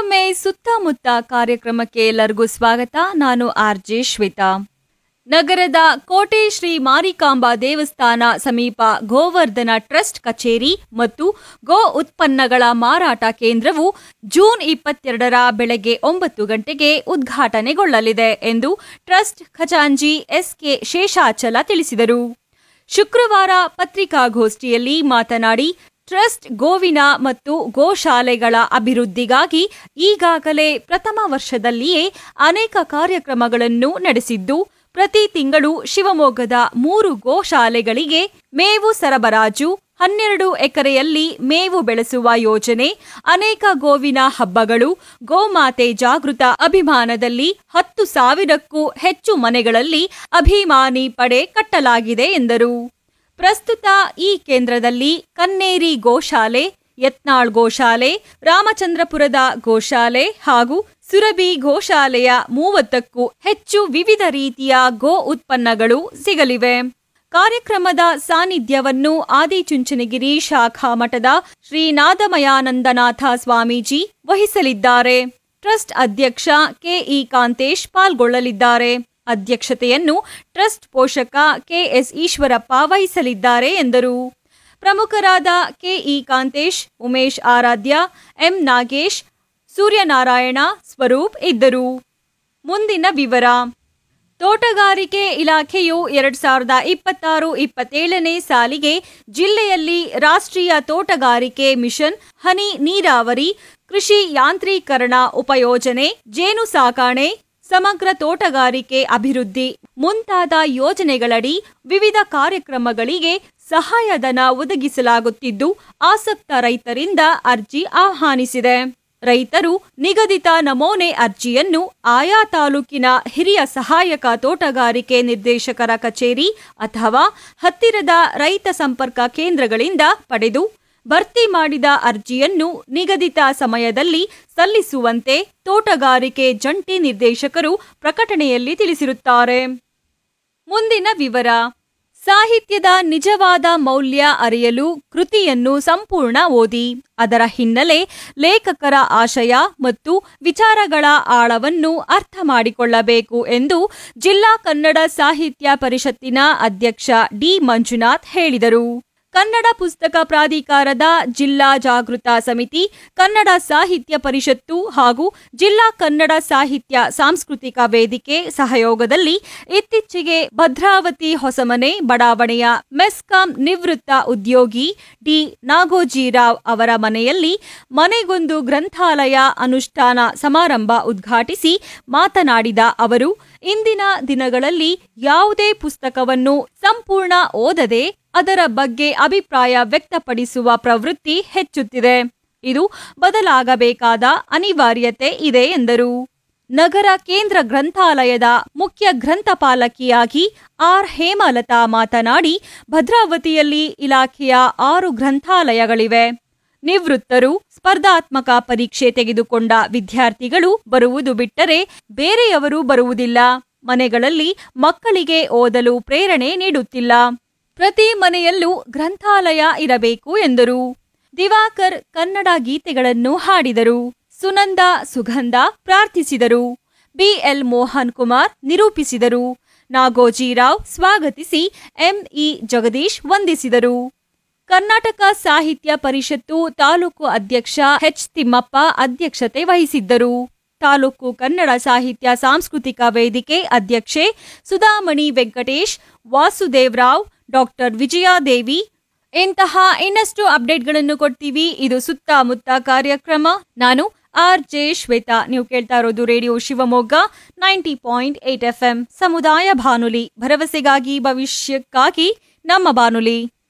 ಮತ್ತೊಮ್ಮೆ ಸುತ್ತಮುತ್ತ ಕಾರ್ಯಕ್ರಮಕ್ಕೆ ಎಲ್ಲರಿಗೂ ಸ್ವಾಗತ ನಾನು ಆರ್ ಜೆ ಶ್ವೇತಾ ನಗರದ ಕೋಟೆ ಶ್ರೀ ಮಾರಿಕಾಂಬಾ ದೇವಸ್ಥಾನ ಸಮೀಪ ಗೋವರ್ಧನ ಟ್ರಸ್ಟ್ ಕಚೇರಿ ಮತ್ತು ಗೋ ಉತ್ಪನ್ನಗಳ ಮಾರಾಟ ಕೇಂದ್ರವು ಜೂನ್ ಇಪ್ಪತ್ತೆರಡರ ಬೆಳಗ್ಗೆ ಒಂಬತ್ತು ಗಂಟೆಗೆ ಉದ್ಘಾಟನೆಗೊಳ್ಳಲಿದೆ ಎಂದು ಟ್ರಸ್ಟ್ ಖಜಾಂಜಿ ಎಸ್ಕೆ ಶೇಷಾಚಲ ತಿಳಿಸಿದರು ಶುಕ್ರವಾರ ಪತ್ರಿಕಾಗೋಷ್ಠಿಯಲ್ಲಿ ಮಾತನಾಡಿ ಟ್ರಸ್ಟ್ ಗೋವಿನ ಮತ್ತು ಗೋಶಾಲೆಗಳ ಅಭಿವೃದ್ಧಿಗಾಗಿ ಈಗಾಗಲೇ ಪ್ರಥಮ ವರ್ಷದಲ್ಲಿಯೇ ಅನೇಕ ಕಾರ್ಯಕ್ರಮಗಳನ್ನು ನಡೆಸಿದ್ದು ಪ್ರತಿ ತಿಂಗಳು ಶಿವಮೊಗ್ಗದ ಮೂರು ಗೋಶಾಲೆಗಳಿಗೆ ಮೇವು ಸರಬರಾಜು ಹನ್ನೆರಡು ಎಕರೆಯಲ್ಲಿ ಮೇವು ಬೆಳೆಸುವ ಯೋಜನೆ ಅನೇಕ ಗೋವಿನ ಹಬ್ಬಗಳು ಗೋಮಾತೆ ಜಾಗೃತ ಅಭಿಮಾನದಲ್ಲಿ ಹತ್ತು ಸಾವಿರಕ್ಕೂ ಹೆಚ್ಚು ಮನೆಗಳಲ್ಲಿ ಅಭಿಮಾನಿ ಪಡೆ ಕಟ್ಟಲಾಗಿದೆ ಎಂದರು ಪ್ರಸ್ತುತ ಈ ಕೇಂದ್ರದಲ್ಲಿ ಕನ್ನೇರಿ ಗೋಶಾಲೆ ಯತ್ನಾಳ್ ಗೋಶಾಲೆ ರಾಮಚಂದ್ರಪುರದ ಗೋಶಾಲೆ ಹಾಗೂ ಸುರಭಿ ಗೋಶಾಲೆಯ ಮೂವತ್ತಕ್ಕೂ ಹೆಚ್ಚು ವಿವಿಧ ರೀತಿಯ ಗೋ ಉತ್ಪನ್ನಗಳು ಸಿಗಲಿವೆ ಕಾರ್ಯಕ್ರಮದ ಸಾನ್ನಿಧ್ಯವನ್ನು ಆದಿಚುಂಚನಗಿರಿ ಶಾಖಾ ಮಠದ ಶ್ರೀನಾದಮಯಾನಂದನಾಥ ಸ್ವಾಮೀಜಿ ವಹಿಸಲಿದ್ದಾರೆ ಟ್ರಸ್ಟ್ ಅಧ್ಯಕ್ಷ ಕೆಇ ಕಾಂತೇಶ್ ಪಾಲ್ಗೊಳ್ಳಲಿದ್ದಾರೆ ಅಧ್ಯಕ್ಷತೆಯನ್ನು ಟ್ರಸ್ಟ್ ಪೋಷಕ ಕೆಎಸ್ ಈಶ್ವರಪ್ಪ ವಹಿಸಲಿದ್ದಾರೆ ಎಂದರು ಪ್ರಮುಖರಾದ ಕೆಇ ಕಾಂತೇಶ್ ಉಮೇಶ್ ಆರಾಧ್ಯ ಎಂ ನಾಗೇಶ್ ಸೂರ್ಯನಾರಾಯಣ ಸ್ವರೂಪ್ ಇದ್ದರು ಮುಂದಿನ ವಿವರ ತೋಟಗಾರಿಕೆ ಇಲಾಖೆಯು ಎರಡ್ ಸಾವಿರದ ಇಪ್ಪತ್ತಾರು ಇಪ್ಪತ್ತೇಳನೇ ಸಾಲಿಗೆ ಜಿಲ್ಲೆಯಲ್ಲಿ ರಾಷ್ಟ್ರೀಯ ತೋಟಗಾರಿಕೆ ಮಿಷನ್ ಹನಿ ನೀರಾವರಿ ಕೃಷಿ ಯಾಂತ್ರೀಕರಣ ಉಪಯೋಜನೆ ಜೇನು ಸಾಕಾಣೆ ಸಮಗ್ರ ತೋಟಗಾರಿಕೆ ಅಭಿವೃದ್ಧಿ ಮುಂತಾದ ಯೋಜನೆಗಳಡಿ ವಿವಿಧ ಕಾರ್ಯಕ್ರಮಗಳಿಗೆ ಸಹಾಯಧನ ಒದಗಿಸಲಾಗುತ್ತಿದ್ದು ಆಸಕ್ತ ರೈತರಿಂದ ಅರ್ಜಿ ಆಹ್ವಾನಿಸಿದೆ ರೈತರು ನಿಗದಿತ ನಮೂನೆ ಅರ್ಜಿಯನ್ನು ಆಯಾ ತಾಲೂಕಿನ ಹಿರಿಯ ಸಹಾಯಕ ತೋಟಗಾರಿಕೆ ನಿರ್ದೇಶಕರ ಕಚೇರಿ ಅಥವಾ ಹತ್ತಿರದ ರೈತ ಸಂಪರ್ಕ ಕೇಂದ್ರಗಳಿಂದ ಪಡೆದು ಭರ್ತಿ ಮಾಡಿದ ಅರ್ಜಿಯನ್ನು ನಿಗದಿತ ಸಮಯದಲ್ಲಿ ಸಲ್ಲಿಸುವಂತೆ ತೋಟಗಾರಿಕೆ ಜಂಟಿ ನಿರ್ದೇಶಕರು ಪ್ರಕಟಣೆಯಲ್ಲಿ ತಿಳಿಸಿರುತ್ತಾರೆ ಮುಂದಿನ ವಿವರ ಸಾಹಿತ್ಯದ ನಿಜವಾದ ಮೌಲ್ಯ ಅರಿಯಲು ಕೃತಿಯನ್ನು ಸಂಪೂರ್ಣ ಓದಿ ಅದರ ಹಿನ್ನೆಲೆ ಲೇಖಕರ ಆಶಯ ಮತ್ತು ವಿಚಾರಗಳ ಆಳವನ್ನು ಅರ್ಥ ಮಾಡಿಕೊಳ್ಳಬೇಕು ಎಂದು ಜಿಲ್ಲಾ ಕನ್ನಡ ಸಾಹಿತ್ಯ ಪರಿಷತ್ತಿನ ಅಧ್ಯಕ್ಷ ಡಿ ಮಂಜುನಾಥ್ ಹೇಳಿದರು ಕನ್ನಡ ಪುಸ್ತಕ ಪ್ರಾಧಿಕಾರದ ಜಿಲ್ಲಾ ಜಾಗೃತ ಸಮಿತಿ ಕನ್ನಡ ಸಾಹಿತ್ಯ ಪರಿಷತ್ತು ಹಾಗೂ ಜಿಲ್ಲಾ ಕನ್ನಡ ಸಾಹಿತ್ಯ ಸಾಂಸ್ಕೃತಿಕ ವೇದಿಕೆ ಸಹಯೋಗದಲ್ಲಿ ಇತ್ತೀಚೆಗೆ ಭದ್ರಾವತಿ ಹೊಸಮನೆ ಬಡಾವಣೆಯ ಮೆಸ್ಕಾಂ ನಿವೃತ್ತ ಉದ್ಯೋಗಿ ಡಿ ನಾಗೋಜಿರಾವ್ ಅವರ ಮನೆಯಲ್ಲಿ ಮನೆಗೊಂದು ಗ್ರಂಥಾಲಯ ಅನುಷ್ಠಾನ ಸಮಾರಂಭ ಉದ್ಘಾಟಿಸಿ ಮಾತನಾಡಿದ ಅವರು ಇಂದಿನ ದಿನಗಳಲ್ಲಿ ಯಾವುದೇ ಪುಸ್ತಕವನ್ನು ಸಂಪೂರ್ಣ ಓದದೆ ಅದರ ಬಗ್ಗೆ ಅಭಿಪ್ರಾಯ ವ್ಯಕ್ತಪಡಿಸುವ ಪ್ರವೃತ್ತಿ ಹೆಚ್ಚುತ್ತಿದೆ ಇದು ಬದಲಾಗಬೇಕಾದ ಅನಿವಾರ್ಯತೆ ಇದೆ ಎಂದರು ನಗರ ಕೇಂದ್ರ ಗ್ರಂಥಾಲಯದ ಮುಖ್ಯ ಗ್ರಂಥಪಾಲಕಿಯಾಗಿ ಆರ್ ಹೇಮಲತಾ ಮಾತನಾಡಿ ಭದ್ರಾವತಿಯಲ್ಲಿ ಇಲಾಖೆಯ ಆರು ಗ್ರಂಥಾಲಯಗಳಿವೆ ನಿವೃತ್ತರು ಸ್ಪರ್ಧಾತ್ಮಕ ಪರೀಕ್ಷೆ ತೆಗೆದುಕೊಂಡ ವಿದ್ಯಾರ್ಥಿಗಳು ಬರುವುದು ಬಿಟ್ಟರೆ ಬೇರೆಯವರು ಬರುವುದಿಲ್ಲ ಮನೆಗಳಲ್ಲಿ ಮಕ್ಕಳಿಗೆ ಓದಲು ಪ್ರೇರಣೆ ನೀಡುತ್ತಿಲ್ಲ ಪ್ರತಿ ಮನೆಯಲ್ಲೂ ಗ್ರಂಥಾಲಯ ಇರಬೇಕು ಎಂದರು ದಿವಾಕರ್ ಕನ್ನಡ ಗೀತೆಗಳನ್ನು ಹಾಡಿದರು ಸುನಂದ ಸುಗಂಧ ಪ್ರಾರ್ಥಿಸಿದರು ಬಿಎಲ್ ಮೋಹನ್ ಕುಮಾರ್ ನಿರೂಪಿಸಿದರು ನಾಗೋಜಿರಾವ್ ಸ್ವಾಗತಿಸಿ ಎಂಇ ಜಗದೀಶ್ ವಂದಿಸಿದರು ಕರ್ನಾಟಕ ಸಾಹಿತ್ಯ ಪರಿಷತ್ತು ತಾಲೂಕು ಅಧ್ಯಕ್ಷ ಎಚ್ ತಿಮ್ಮಪ್ಪ ಅಧ್ಯಕ್ಷತೆ ವಹಿಸಿದ್ದರು ತಾಲೂಕು ಕನ್ನಡ ಸಾಹಿತ್ಯ ಸಾಂಸ್ಕೃತಿಕ ವೇದಿಕೆ ಅಧ್ಯಕ್ಷೆ ಸುಧಾಮಣಿ ವೆಂಕಟೇಶ್ ವಾಸುದೇವರಾವ್ ಡಾಕ್ಟರ್ ವಿಜಯಾದೇವಿ ಇಂತಹ ಇನ್ನಷ್ಟು ಅಪ್ಡೇಟ್ಗಳನ್ನು ಕೊಡ್ತೀವಿ ಇದು ಸುತ್ತಮುತ್ತ ಕಾರ್ಯಕ್ರಮ ನಾನು ಆರ್ ಜೆ ಶ್ವೇತಾ ನೀವು ಕೇಳ್ತಾ ಇರೋದು radio Shivamogga ninety point eight F M ಸಮುದಾಯ ಬಾನುಲಿ ಭರವಸೆಗಾಗಿ ಭವಿಷ್ಯಕ್ಕಾಗಿ ನಮ್ಮ ಬಾನುಲಿ